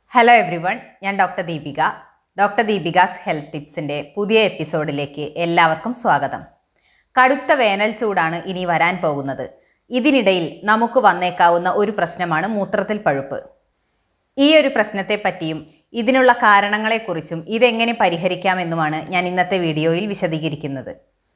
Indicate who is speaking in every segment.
Speaker 1: hello everyone ഞാൻ doctor Deepika doctor Deepika's health ടിപ്സിൻ്റെ പുതിയ എപ്പിസോഡിലേക്ക് എല്ലാവർക്കും സ്വാഗതം കടുത്ത വേനൽ ചൂടാണ് ഇനി വരാൻ പോകുന്നത് ഇതിനിടയിൽ നമുക്ക് വന്നേക്കാവുന്ന ഒരു പ്രശ്നമാണ് മൂത്രത്തിൽ പഴുപ്പ് ഈ ഒരു പ്രശ്നത്തെ പറ്റിയും ഇതിനുള്ള കാരണങ്ങളെക്കുറിച്ചും ഇതെങ്ങനെ പരിഹരിക്കാമെന്നുമാണ് ഞാൻ ഇന്നത്തെ വീഡിയോയിൽ വിശദീകരിക്കുന്നത്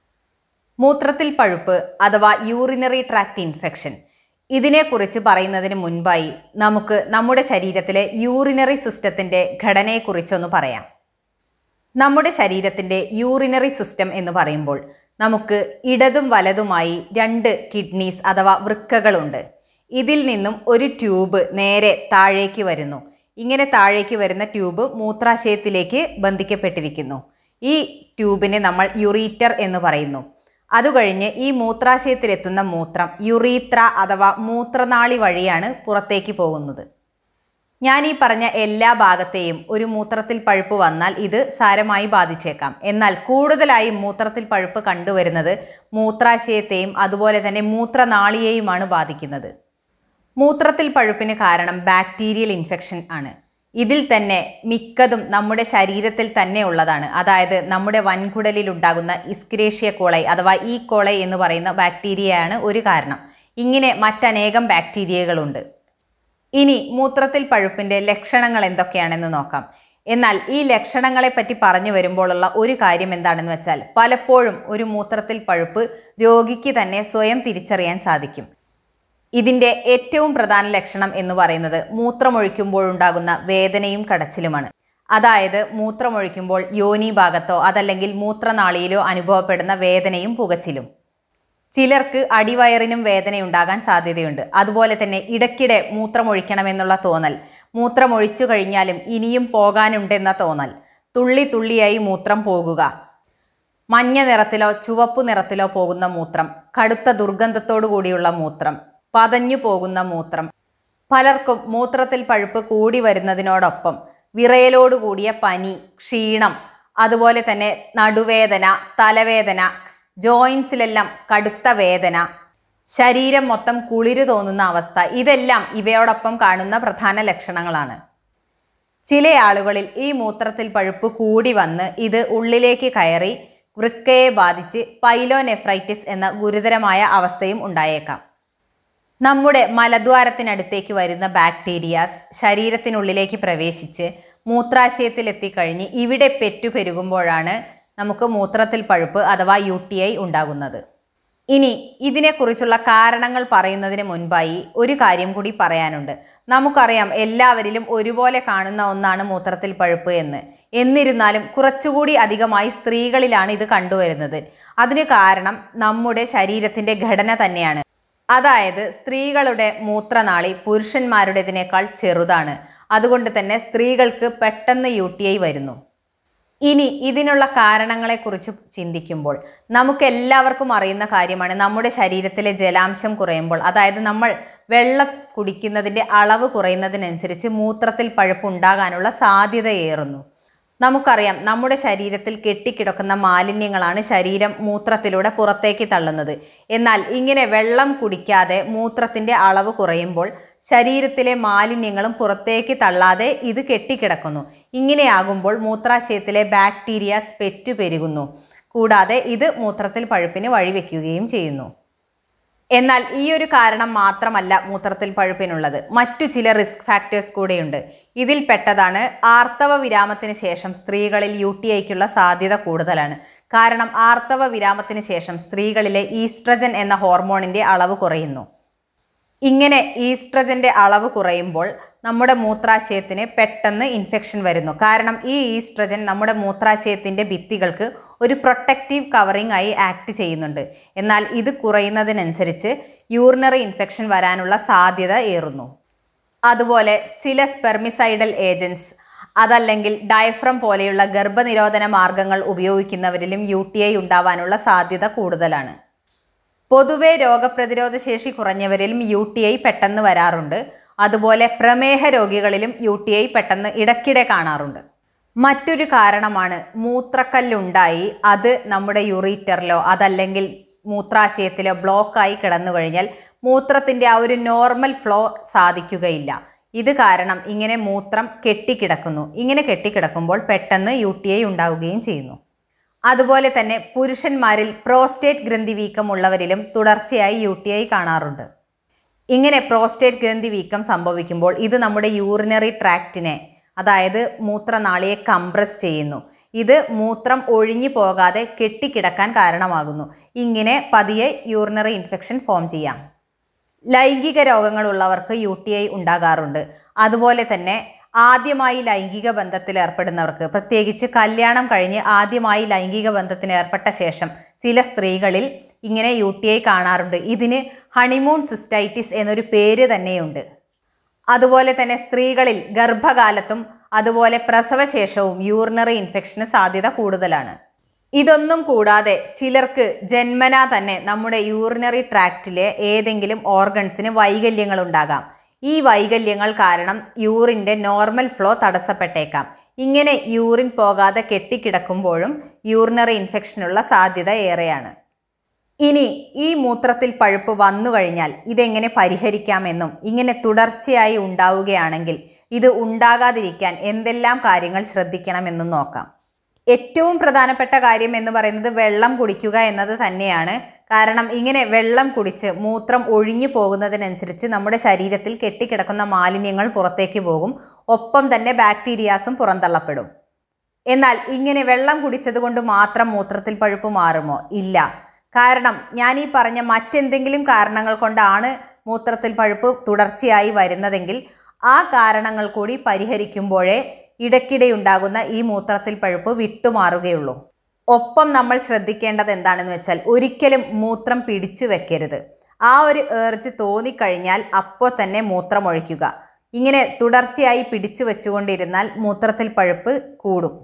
Speaker 1: മൂത്രത്തിൽ പഴുപ്പ് അഥവാ യൂറിനറി ട്രാക്ട് ഇൻഫെക്ഷൻ ഇതിനെക്കുറിച്ച് പറയുന്നതിന് മുൻപായി നമുക്ക് നമ്മുടെ ശരീരത്തിലെ യൂറിനറി സിസ്റ്റത്തിൻ്റെ ഘടനയെക്കുറിച്ചൊന്ന് പറയാം നമ്മുടെ ശരീരത്തിൻ്റെ യൂറിനറി സിസ്റ്റം എന്ന് പറയുമ്പോൾ നമുക്ക് ഇടതും വലതുമായി രണ്ട് കിഡ്നീസ് അഥവാ വൃക്കകളുണ്ട് ഇതിൽ നിന്നും ഒരു ട്യൂബ് നേരെ താഴേക്ക് വരുന്നു ഇങ്ങനെ താഴേക്ക് വരുന്ന ട്യൂബ് മൂത്രാശയത്തിലേക്ക് ബന്ധിക്കപ്പെട്ടിരിക്കുന്നു ഈ ട്യൂബിനെ നമ്മൾ യുറീറ്റർ എന്ന് പറയുന്നു അതുകഴിഞ്ഞ് ഈ മൂത്രാശയത്തിലെത്തുന്ന മൂത്രം യുറീത്ര അഥവാ മൂത്രനാളി വഴിയാണ് പുറത്തേക്ക് പോകുന്നത് ഞാൻ ഈ പറഞ്ഞ എല്ലാ ഭാഗത്തെയും ഒരു മൂത്രത്തിൽ പഴുപ്പ് വന്നാൽ ഇത് സാരമായി ബാധിച്ചേക്കാം എന്നാൽ കൂടുതലായും മൂത്രത്തിൽ പഴുപ്പ് കണ്ടുവരുന്നത് മൂത്രാശയത്തെയും അതുപോലെ തന്നെ മൂത്രനാളിയെയുമാണ് ബാധിക്കുന്നത് മൂത്രത്തിൽ പഴുപ്പിന് കാരണം ബാക്ടീരിയൽ ഇൻഫെക്ഷൻ ആണ് ഇതിൽ തന്നെ മിക്കതും നമ്മുടെ ശരീരത്തിൽ തന്നെ ഉള്ളതാണ് അതായത് നമ്മുടെ വൻകുടലിൽ ഉണ്ടാകുന്ന ഇസ്ക്രേഷ്യ കോളൈ അഥവാ ഈ കോളൈ എന്ന് പറയുന്ന ബാക്ടീരിയയാണ് ഒരു കാരണം ഇങ്ങനെ മറ്റനേകം ബാക്ടീരിയകളുണ്ട് ഇനി മൂത്രത്തിൽ പഴുപ്പിൻ്റെ ലക്ഷണങ്ങൾ എന്തൊക്കെയാണെന്ന് നോക്കാം എന്നാൽ ഈ ലക്ഷണങ്ങളെ പറ്റി പറഞ്ഞു വരുമ്പോഴുള്ള ഒരു കാര്യം എന്താണെന്ന് വെച്ചാൽ പലപ്പോഴും ഒരു മൂത്രത്തിൽ പഴുപ്പ് രോഗിക്ക് തന്നെ സ്വയം തിരിച്ചറിയാൻ സാധിക്കും ഇതിൻ്റെ ഏറ്റവും പ്രധാന ലക്ഷണം എന്ന് പറയുന്നത് മൂത്രമൊഴിക്കുമ്പോഴുണ്ടാകുന്ന വേദനയും കടച്ചിലുമാണ് അതായത് മൂത്രമൊഴിക്കുമ്പോൾ യോനി ഭാഗത്തോ അതല്ലെങ്കിൽ മൂത്രനാളിയിലോ അനുഭവപ്പെടുന്ന വേദനയും പുകച്ചിലും ചിലർക്ക് അടിവയറിനും വേദനയുണ്ടാകാൻ സാധ്യതയുണ്ട് അതുപോലെ തന്നെ ഇടയ്ക്കിടെ മൂത്രമൊഴിക്കണമെന്നുള്ള തോന്നൽ മൂത്രമൊഴിച്ചു കഴിഞ്ഞാലും ഇനിയും പോകാനുണ്ടെന്ന തോന്നൽ തുള്ളി തുള്ളിയായി മൂത്രം പോകുക മഞ്ഞ നിറത്തിലോ ചുവപ്പ് നിറത്തിലോ പോകുന്ന മൂത്രം കടുത്ത ദുർഗന്ധത്തോടു കൂടിയുള്ള മൂത്രം പതഞ്ഞു പോകുന്ന മൂത്രം പലർക്കും മൂത്രത്തിൽ പഴുപ്പ് കൂടി വരുന്നതിനോടൊപ്പം വിറയലോട് കൂടിയ പനി ക്ഷീണം അതുപോലെ തന്നെ നടുവേദന തലവേദന ജോയിൻസിലെല്ലാം കടുത്ത വേദന ശരീരം മൊത്തം കുളിര് തോന്നുന്ന അവസ്ഥ ഇതെല്ലാം ഇവയോടൊപ്പം കാണുന്ന പ്രധാന ലക്ഷണങ്ങളാണ് ചില ആളുകളിൽ ഈ മൂത്രത്തിൽ പഴുപ്പ് കൂടി വന്ന് ഇത് ഉള്ളിലേക്ക് കയറി വൃക്കയെ ബാധിച്ച് പൈലോനെഫ്രൈറ്റിസ് എന്ന ഗുരുതരമായ അവസ്ഥയും ഉണ്ടായേക്കാം നമ്മുടെ മലദ്വാരത്തിനടുത്തേക്ക് വരുന്ന ബാക്ടീരിയാസ് ശരീരത്തിനുള്ളിലേക്ക് പ്രവേശിച്ച് മൂത്രാശയത്തിലെത്തിക്കഴിഞ്ഞ് ഇവിടെ പെറ്റുപെരുകുമ്പോഴാണ് നമുക്ക് മൂത്രത്തിൽ പഴുപ്പ് അഥവാ യു ടി ഐ ഉണ്ടാകുന്നത് ഇനി ഇതിനെക്കുറിച്ചുള്ള കാരണങ്ങൾ പറയുന്നതിന് മുൻപായി ഒരു കാര്യം കൂടി പറയാനുണ്ട് നമുക്കറിയാം എല്ലാവരിലും ഒരുപോലെ കാണുന്ന ഒന്നാണ് മൂത്രത്തിൽ പഴുപ്പ് എന്ന് എന്നിരുന്നാലും കുറച്ചുകൂടി അധികമായി സ്ത്രീകളിലാണ് ഇത് കണ്ടുവരുന്നത് അതിന് കാരണം നമ്മുടെ ശരീരത്തിൻ്റെ ഘടന തന്നെയാണ് അതായത് സ്ത്രീകളുടെ മൂത്രനാളി പുരുഷന്മാരുടേതിനേക്കാൾ ചെറുതാണ് അതുകൊണ്ട് തന്നെ സ്ത്രീകൾക്ക് പെട്ടെന്ന് യു ടി ഐ വരുന്നു ഇനി ഇതിനുള്ള കാരണങ്ങളെക്കുറിച്ച് ചിന്തിക്കുമ്പോൾ നമുക്ക് എല്ലാവർക്കും അറിയുന്ന കാര്യമാണ് നമ്മുടെ ശരീരത്തിലെ ജലാംശം കുറയുമ്പോൾ അതായത് നമ്മൾ വെള്ളം കുടിക്കുന്നതിൻ്റെ അളവ് കുറയുന്നതിനനുസരിച്ച് മൂത്രത്തിൽ പഴുപ്പ് ഉണ്ടാകാനുള്ള സാധ്യതയേറുന്നു നമുക്കറിയാം നമ്മുടെ ശരീരത്തിൽ കെട്ടിക്കിടക്കുന്ന മാലിന്യങ്ങളാണ് ശരീരം മൂത്രത്തിലൂടെ പുറത്തേക്ക് തള്ളുന്നത് എന്നാൽ ഇങ്ങനെ വെള്ളം കുടിക്കാതെ മൂത്രത്തിൻ്റെ അളവ് കുറയുമ്പോൾ ശരീരത്തിലെ മാലിന്യങ്ങളും പുറത്തേക്ക് തള്ളാതെ ഇത് കെട്ടിക്കിടക്കുന്നു ഇങ്ങനെയാകുമ്പോൾ മൂത്രാശയത്തിലെ ബാക്ടീരിയാസ് പെറ്റുപെരുകുന്നു കൂടാതെ ഇത് മൂത്രത്തിൽ പഴുപ്പിന് വഴിവെക്കുകയും ചെയ്യുന്നു എന്നാൽ ഈ ഒരു കാരണം മാത്രമല്ല മൂത്രത്തിൽ പഴുപ്പിനുള്ളത് മറ്റു ചില റിസ്ക് ഫാക്ടേഴ്സ് കൂടെയുണ്ട് ഇതിൽ പെട്ടതാണ് ആർത്തവ വിരാമത്തിന് ശേഷം സ്ത്രീകളിൽ യു ടി ഐക്കുള്ള സാധ്യത കൂടുതലാണ് കാരണം ആർത്തവ വിരാമത്തിന് ശേഷം സ്ത്രീകളിലെ ഈസ്ട്രജൻ എന്ന ഹോർമോണിൻ്റെ അളവ് കുറയുന്നു ഇങ്ങനെ ഈസ്ട്രജൻ്റെ അളവ് കുറയുമ്പോൾ നമ്മുടെ മൂത്രാശയത്തിന് പെട്ടെന്ന് ഇൻഫെക്ഷൻ വരുന്നു കാരണം ഈ ഈസ്ട്രജൻ നമ്മുടെ മൂത്രാശയത്തിൻ്റെ ഭിത്തികൾക്ക് ഒരു പ്രൊട്ടക്റ്റീവ് കവറിംഗ് ആയി ആക്ട് ചെയ്യുന്നുണ്ട് എന്നാൽ ഇത് കുറയുന്നതിനനുസരിച്ച് യൂറിനറി ഇൻഫെക്ഷൻ വരാനുള്ള സാധ്യത ഏറുന്നു അതുപോലെ ചില സ്പെർമിസൈഡൽ ഏജൻസ് അതല്ലെങ്കിൽ ഡയഫ്രം പോലെയുള്ള ഗർഭനിരോധന മാർഗങ്ങൾ ഉപയോഗിക്കുന്നവരിലും യു ടി ഐ ഉണ്ടാവാനുള്ള സാധ്യത കൂടുതലാണ് പൊതുവെ രോഗപ്രതിരോധ ശേഷി കുറഞ്ഞവരിലും യു ടി ഐ പെട്ടെന്ന് വരാറുണ്ട് അതുപോലെ പ്രമേഹ രോഗികളിലും യു ടി ഐ പെട്ടെന്ന് ഇടയ്ക്കിടെ കാണാറുണ്ട് മറ്റൊരു കാരണമാണ് മൂത്രക്കല്ലുണ്ടായി അത് നമ്മുടെ യുറീറ്ററിലോ അതല്ലെങ്കിൽ മൂത്രാശയത്തിലോ ബ്ലോക്കായി കിടന്നു കഴിഞ്ഞാൽ മൂത്രത്തിൻ്റെ ആ ഒരു നോർമൽ ഫ്ലോ സാധിക്കുകയില്ല ഇത് കാരണം ഇങ്ങനെ മൂത്രം കെട്ടിക്കിടക്കുന്നു ഇങ്ങനെ കെട്ടിക്കിടക്കുമ്പോൾ പെട്ടെന്ന് യു ടി ഐ ഉണ്ടാവുകയും ചെയ്യുന്നു അതുപോലെ തന്നെ പുരുഷന്മാരിൽ പ്രോസ്റ്റേറ്റ് ഗ്രന്ഥി വീക്കമുള്ളവരിലും തുടർച്ചയായി യു ടി ഐ കാണാറുണ്ട് ഇങ്ങനെ പ്രോസ്റ്റേറ്റ് ഗ്രന്ഥി വീക്കം സംഭവിക്കുമ്പോൾ ഇത് നമ്മുടെ യൂറിനറി ട്രാക്റ്റിനെ അതായത് മൂത്രനാളിയെ കംപ്രസ് ചെയ്യുന്നു ഇത് മൂത്രം ഒഴിഞ്ഞു പോകാതെ കെട്ടിക്കിടക്കാൻ കാരണമാകുന്നു ഇങ്ങനെ പതിയെ യൂറിനറി ഇൻഫെക്ഷൻ ഫോം ചെയ്യാം ലൈംഗിക രോഗങ്ങളുള്ളവർക്ക് യു ടി ഐ ഉണ്ടാകാറുണ്ട് അതുപോലെ തന്നെ ആദ്യമായി ലൈംഗിക ബന്ധത്തിൽ ഏർപ്പെടുന്നവർക്ക് പ്രത്യേകിച്ച് കല്യാണം കഴിഞ്ഞ് ആദ്യമായി ലൈംഗിക ബന്ധത്തിന് ഏർപ്പെട്ട ശേഷം ചില സ്ത്രീകളിൽ ഇങ്ങനെ യു ടി ഐ കാണാറുണ്ട് ഇതിന് ഹണിമൂൺ സിസ്റ്റൈറ്റിസ് എന്നൊരു പേര് തന്നെയുണ്ട് അതുപോലെ തന്നെ സ്ത്രീകളിൽ ഗർഭകാലത്തും അതുപോലെ പ്രസവശേഷവും യൂറിനറി ഇൻഫെക്ഷന് സാധ്യത കൂടുതലാണ് ഇതൊന്നും കൂടാതെ ചിലർക്ക് ജന്മനാ തന്നെ നമ്മുടെ യൂറിനറി ട്രാക്റ്റിലെ ഏതെങ്കിലും ഓർഗൻസിന് വൈകല്യങ്ങൾ ഉണ്ടാകാം ഈ വൈകല്യങ്ങൾ കാരണം യൂറിൻ്റെ നോർമൽ ഫ്ലോ തടസ്സപ്പെട്ടേക്കാം ഇങ്ങനെ യൂറിൻ പോകാതെ കെട്ടിക്കിടക്കുമ്പോഴും യൂറിനറി ഇൻഫെക്ഷനുള്ള സാധ്യത ഏറെയാണ് ഇനി ഈ മൂത്രത്തിൽ പഴുപ്പ് വന്നു കഴിഞ്ഞാൽ ഇതെങ്ങനെ പരിഹരിക്കാമെന്നും ഇങ്ങനെ തുടർച്ചയായി ഉണ്ടാവുകയാണെങ്കിൽ ഇത് ഉണ്ടാകാതിരിക്കാൻ എന്തെല്ലാം കാര്യങ്ങൾ ശ്രദ്ധിക്കണമെന്നും നോക്കാം ഏറ്റവും പ്രധാനപ്പെട്ട കാര്യം എന്ന് പറയുന്നത് വെള്ളം കുടിക്കുക എന്നത് തന്നെയാണ് കാരണം ഇങ്ങനെ വെള്ളം കുടിച്ച് മൂത്രം ഒഴിഞ്ഞു പോകുന്നതിനനുസരിച്ച് നമ്മുടെ ശരീരത്തിൽ കെട്ടിക്കിടക്കുന്ന മാലിന്യങ്ങൾ പുറത്തേക്ക് പോകും ഒപ്പം തന്നെ ബാക്ടീരിയാസും പുറന്തള്ളപ്പെടും എന്നാൽ ഇങ്ങനെ വെള്ളം കുടിച്ചത് കൊണ്ട് മാത്രം മൂത്രത്തിൽ പഴുപ്പ് മാറുമോ ഇല്ല കാരണം ഞാൻ ഈ പറഞ്ഞ മറ്റെന്തെങ്കിലും കാരണങ്ങൾ കൊണ്ടാണ് മൂത്രത്തിൽ പഴുപ്പ് തുടർച്ചയായി വരുന്നതെങ്കിൽ ആ കാരണങ്ങൾ കൂടി പരിഹരിക്കുമ്പോഴേ ഇടയ്ക്കിടെയുണ്ടാകുന്ന ഈ മൂത്രത്തിൽ പഴുപ്പ് വിട്ടുമാറുകയുള്ളൂ ഒപ്പം നമ്മൾ ശ്രദ്ധിക്കേണ്ടത് എന്താണെന്ന് വെച്ചാൽ ഒരിക്കലും മൂത്രം പിടിച്ചു വെക്കരുത് ആ ഒരു ഏർജ് തോന്നിക്കഴിഞ്ഞാൽ അപ്പോൾ തന്നെ മൂത്രം ഒഴിക്കുക ഇങ്ങനെ തുടർച്ചയായി പിടിച്ചു വെച്ചുകൊണ്ടിരുന്നാൽ മൂത്രത്തിൽ പഴുപ്പ് കൂടും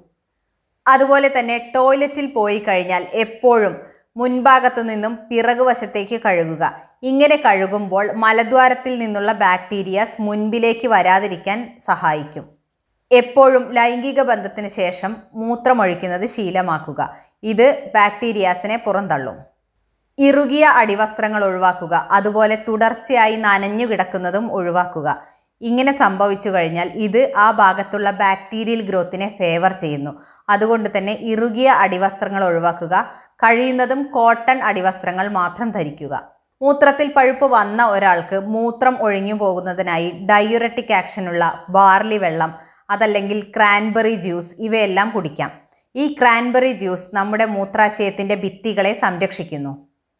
Speaker 1: അതുപോലെ തന്നെ ടോയ്ലറ്റിൽ പോയി കഴിഞ്ഞാൽ എപ്പോഴും മുൻഭാഗത്തു നിന്നും പിറകുവശത്തേക്ക് കഴുകുക ഇങ്ങനെ കഴുകുമ്പോൾ മലദ്വാരത്തിൽ നിന്നുള്ള ബാക്ടീരിയാസ് മുൻപിലേക്ക് വരാതിരിക്കാൻ സഹായിക്കും എപ്പോഴും ലൈംഗിക ബന്ധത്തിന് ശേഷം മൂത്രമൊഴിക്കുന്നത് ശീലമാക്കുക ഇത് ബാക്ടീരിയാസിനെ പുറന്തള്ളും ഇറുകിയ അടിവസ്ത്രങ്ങൾ ഒഴിവാക്കുക അതുപോലെ തുടർച്ചയായി നനഞ്ഞു കിടക്കുന്നതും ഒഴിവാക്കുക ഇങ്ങനെ സംഭവിച്ചു കഴിഞ്ഞാൽ ഇത് ആ ഭാഗത്തുള്ള ബാക്ടീരിയൽ ഗ്രോത്തിനെ ഫേവർ ചെയ്യുന്നു അതുകൊണ്ട് തന്നെ ഇറുകിയ അടിവസ്ത്രങ്ങൾ ഒഴിവാക്കുക കഴിയുന്നതും കോട്ടൺ അടിവസ്ത്രങ്ങൾ മാത്രം ധരിക്കുക മൂത്രത്തിൽ പഴുപ്പ് വന്ന ഒരാൾക്ക് മൂത്രം ഒഴിഞ്ഞു പോകുന്നതിനായി ഡയുററ്റിക് ആക്ഷനുള്ള ബാർലി വെള്ളം അതല്ലെങ്കിൽ ക്രാൻബെറി ജ്യൂസ് ഇവയെല്ലാം കുടിക്കാം ഈ ക്രാൻബെറി ജ്യൂസ് നമ്മുടെ മൂത്രാശയത്തിൻ്റെ ഭിത്തികളെ സംരക്ഷിക്കുന്നു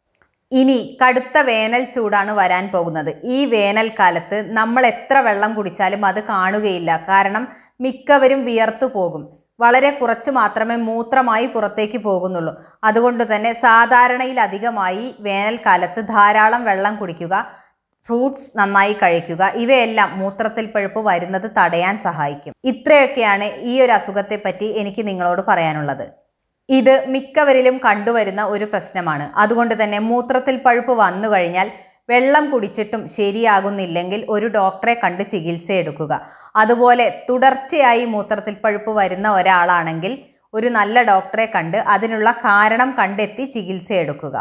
Speaker 1: ഇനി കടുത്ത വേനൽ ചൂടാണ് വരാൻ പോകുന്നത് ഈ വേനൽക്കാലത്ത് നമ്മൾ എത്ര വെള്ളം കുടിച്ചാലും അത് കാണുകയില്ല കാരണം മിക്കവരും വിയർത്തു പോകും വളരെ കുറച്ച് മാത്രമേ മൂത്രമായി പുറത്തേക്ക് പോകുന്നുള്ളൂ അതുകൊണ്ട് തന്നെ സാധാരണയിലധികമായി വേനൽക്കാലത്ത് ധാരാളം വെള്ളം കുടിക്കുക ഫ്രൂട്ട്സ് നന്നായി കഴിക്കുക ഇവയെല്ലാം മൂത്രത്തിൽ പഴുപ്പ് വരുന്നത് തടയാൻ സഹായിക്കും ഇത്രയൊക്കെയാണ് ഈ ഒരു അസുഖത്തെ പറ്റി എനിക്ക് നിങ്ങളോട് പറയാനുള്ളത് ഇത് മിക്കവരിലും കണ്ടുവരുന്ന ഒരു പ്രശ്നമാണ് അതുകൊണ്ട് തന്നെ മൂത്രത്തിൽ പഴുപ്പ് വന്നു കഴിഞ്ഞാൽ വെള്ളം കുടിച്ചിട്ടും ശരിയാകുന്നില്ലെങ്കിൽ ഒരു ഡോക്ടറെ കണ്ട് ചികിത്സ എടുക്കുക അതുപോലെ തുടർച്ചയായി മൂത്രത്തിൽ പഴുപ്പ് വരുന്ന ഒരാളാണെങ്കിൽ ഒരു നല്ല ഡോക്ടറെ കണ്ട് അതിനുള്ള കാരണം കണ്ടെത്തി ചികിത്സ എടുക്കുക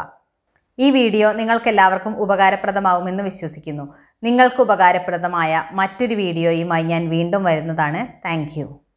Speaker 1: ഈ വീഡിയോ നിങ്ങൾക്കെല്ലാവർക്കും ഉപകാരപ്രദമാവുമെന്ന് വിശ്വസിക്കുന്നു നിങ്ങൾക്ക് ഉപകാരപ്രദമായ മറ്റൊരു വീഡിയോയുമായി ഞാൻ വീണ്ടും വരുന്നതാണ് താങ്ക്